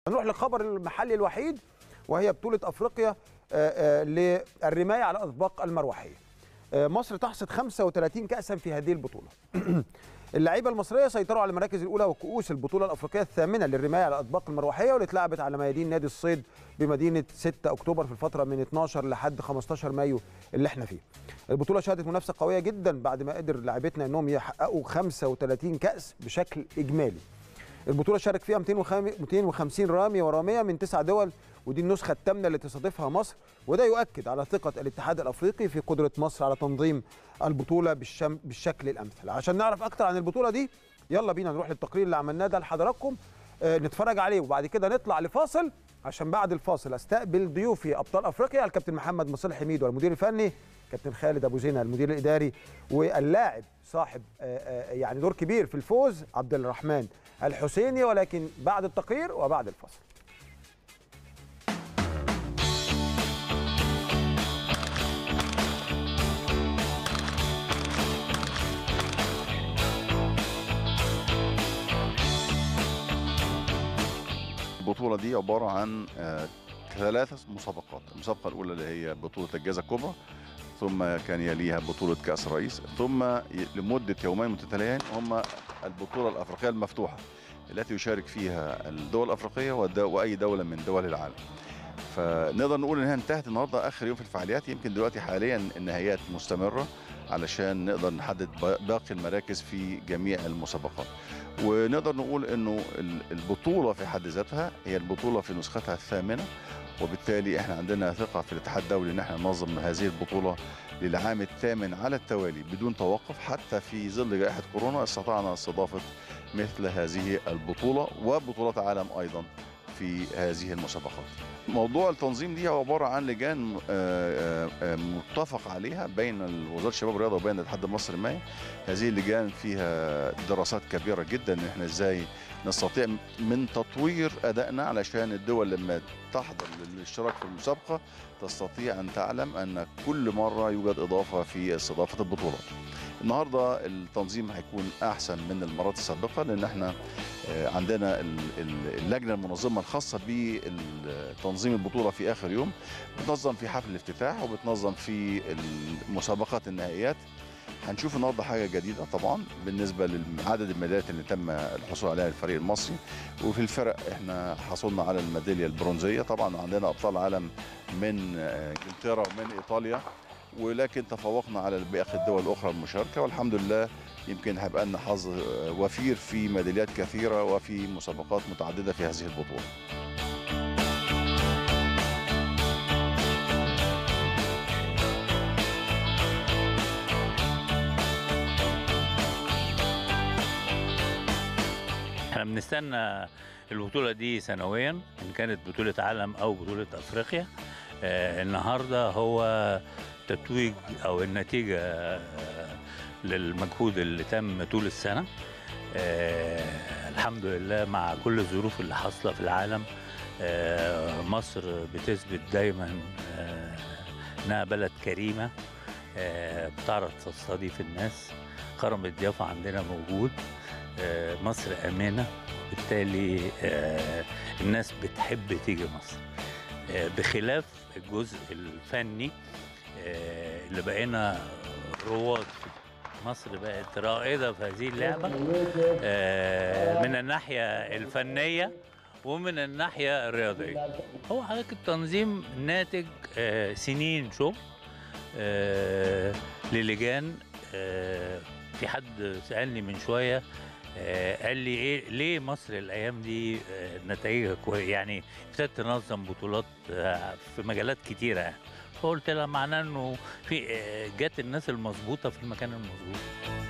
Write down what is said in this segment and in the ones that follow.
هنروح للخبر المحلي الوحيد وهي بطوله افريقيا آه، آه، للرمايه على الاطباق المروحيه آه، مصر تحصد 35 كاسا في هذه البطوله اللعيبه المصريه سيطروا على المراكز الاولى وكؤوس البطوله الافريقيه الثامنه للرمايه على الاطباق المروحيه واللي اتلعبت على ميادين نادي الصيد بمدينه 6 اكتوبر في الفتره من 12 لحد 15 مايو اللي احنا فيه. البطوله شهدت منافسه قويه جدا بعد ما قدر لاعبتنا انهم يحققوا 35 كاس بشكل اجمالي. البطوله شارك فيها 250 رامي وراميه من تسع دول ودي النسخه الثامنه اللي تستضيفها مصر وده يؤكد على ثقه الاتحاد الافريقي في قدره مصر على تنظيم البطوله بالشم بالشكل الامثل عشان نعرف اكتر عن البطوله دي يلا بينا نروح للتقرير اللي عملناه ده لحضراتكم آه، نتفرج عليه وبعد كده نطلع لفاصل عشان بعد الفاصل استقبل ضيوفي ابطال افريقيا الكابتن محمد مصلح حميد والمدير الفني كابتن خالد ابو زينه المدير الاداري واللاعب صاحب آه، آه، يعني دور كبير في الفوز عبد الرحمن الحسيني ولكن بعد التقرير وبعد الفاصل البطولة دي عبارة عن آه، ثلاث مسابقات المسابقة الأولى اللي هي بطولة الجائزة الكبرى ثم كان يليها بطولة كأس الرئيس ثم ي- لمدة يومين متتاليين هم البطولة الأفريقية المفتوحة التي يشارك فيها الدول الأفريقية والد- وأي دولة من دول العالم فنقدر نقول انها انتهت النهارده اخر يوم في الفعاليات يمكن دلوقتي حاليا النهائيات مستمره علشان نقدر نحدد ب- باقي المراكز في جميع المسابقات ونقدر نقول انه ال- البطوله في حد ذاتها هي البطوله في نسختها الثامنه وبالتالي احنا عندنا ثقه في الاتحاد الدولي ان احنا ننظم هذه البطوله للعام الثامن على التوالي بدون توقف حتى في ظل جائحه كورونا استطعنا استضافه مثل هذه البطوله وبطولات عالم ايضا في هذه المسابقات. موضوع التنظيم دي هو عباره عن لجان آه، آه، آه، متفق عليها بين وزاره الشباب والرياضه وبين الاتحاد المصري المائي. هذه اللجان فيها دراسات كبيره جدا ان احنا ازاي نستطيع من تطوير ادائنا علشان الدول لما تحضر للاشتراك في المسابقه تستطيع ان تعلم ان كل مره يوجد اضافه في استضافه البطولات. النهارده التنظيم هيكون احسن من المرات السابقه لان احنا آه، عندنا ال- ال- اللجنه المنظمه الخاصه بتنظيم البطوله في اخر يوم بتنظم في حفل الافتتاح وبتنظم في المسابقات النهائيات هنشوف النهارده حاجه جديده طبعا بالنسبه لعدد الميداليات اللي تم الحصول عليها للفريق المصري وفي الفرق احنا حصلنا على الميداليه البرونزيه طبعا عندنا ابطال عالم من آه، انجلترا ومن ايطاليا ولكن تفوقنا على باقي الدول الاخرى المشاركه والحمد لله يمكن هيبقى لنا حظ آه، وفير في ميداليات كثيره وفي مسابقات متعدده في هذه البطوله احنا بنستنى البطولة دي سنويا إن كانت بطولة عالم أو بطولة أفريقيا آه النهاردة هو تتويج أو النتيجة آه للمجهود اللي تم طول السنة آه الحمد لله مع كل الظروف اللي حاصلة في العالم آه مصر بتثبت دايما آه إنها بلد كريمة آه بتعرف تستضيف الناس كرم الضيافة عندنا موجود آه، مصر امانه بالتالي آه، الناس بتحب تيجي مصر آه، بخلاف الجزء الفني آه، اللي بقينا رواد فيه. مصر بقت رائده في هذه اللعبه آه، من الناحيه الفنيه ومن الناحيه الرياضيه هو حضرتك التنظيم ناتج آه، سنين شغل آه، للجان آه، في حد سالني من شويه آه، قال لي ايه ليه مصر الايام دي آه، نتائجها كويسه يعني ابتدت تنظم بطولات آه، في مجالات كتيره يعني فقلت لها معناه انه في آه، جت الناس المظبوطه في المكان المظبوط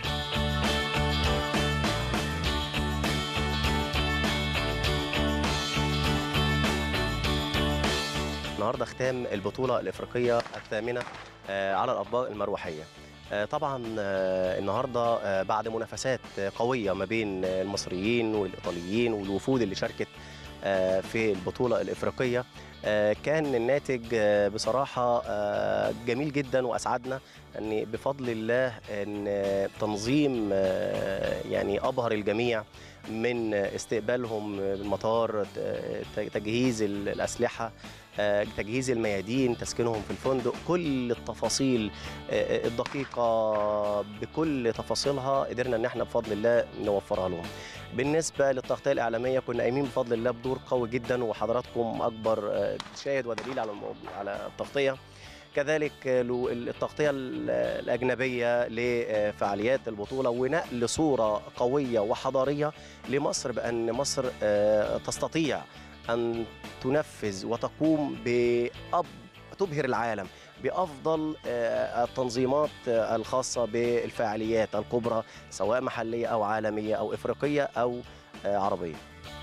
النهارده ختام البطوله الافريقيه الثامنه آه، على الاطباق المروحيه آه، طبعا آه، النهارده آه، بعد منافسات آه، قويه ما بين آه، المصريين والايطاليين والوفود اللي شاركت آه، في البطوله الافريقيه آه، كان الناتج آه، بصراحه آه، جميل جدا واسعدنا ان بفضل الله ان آه، تنظيم آه، يعني ابهر الجميع من استقبالهم بالمطار ت- تجهيز ال- الاسلحه آه، تجهيز الميادين تسكينهم في الفندق كل التفاصيل آه، الدقيقه بكل تفاصيلها قدرنا ان احنا بفضل الله نوفرها لهم بالنسبه للتغطيه الاعلاميه كنا قايمين بفضل الله بدور قوي جدا وحضراتكم اكبر آه، شاهد ودليل على الموضوع على التغطيه كذلك آه، لو- التغطيه ال- الاجنبيه لفعاليات البطوله ونقل صوره قويه وحضاريه لمصر بان مصر آه، تستطيع ان تنفذ وتقوم بأب تبهر العالم بافضل آه، التنظيمات آه، الخاصه بالفعاليات الكبرى سواء محليه او عالميه او افريقيه او آه، عربيه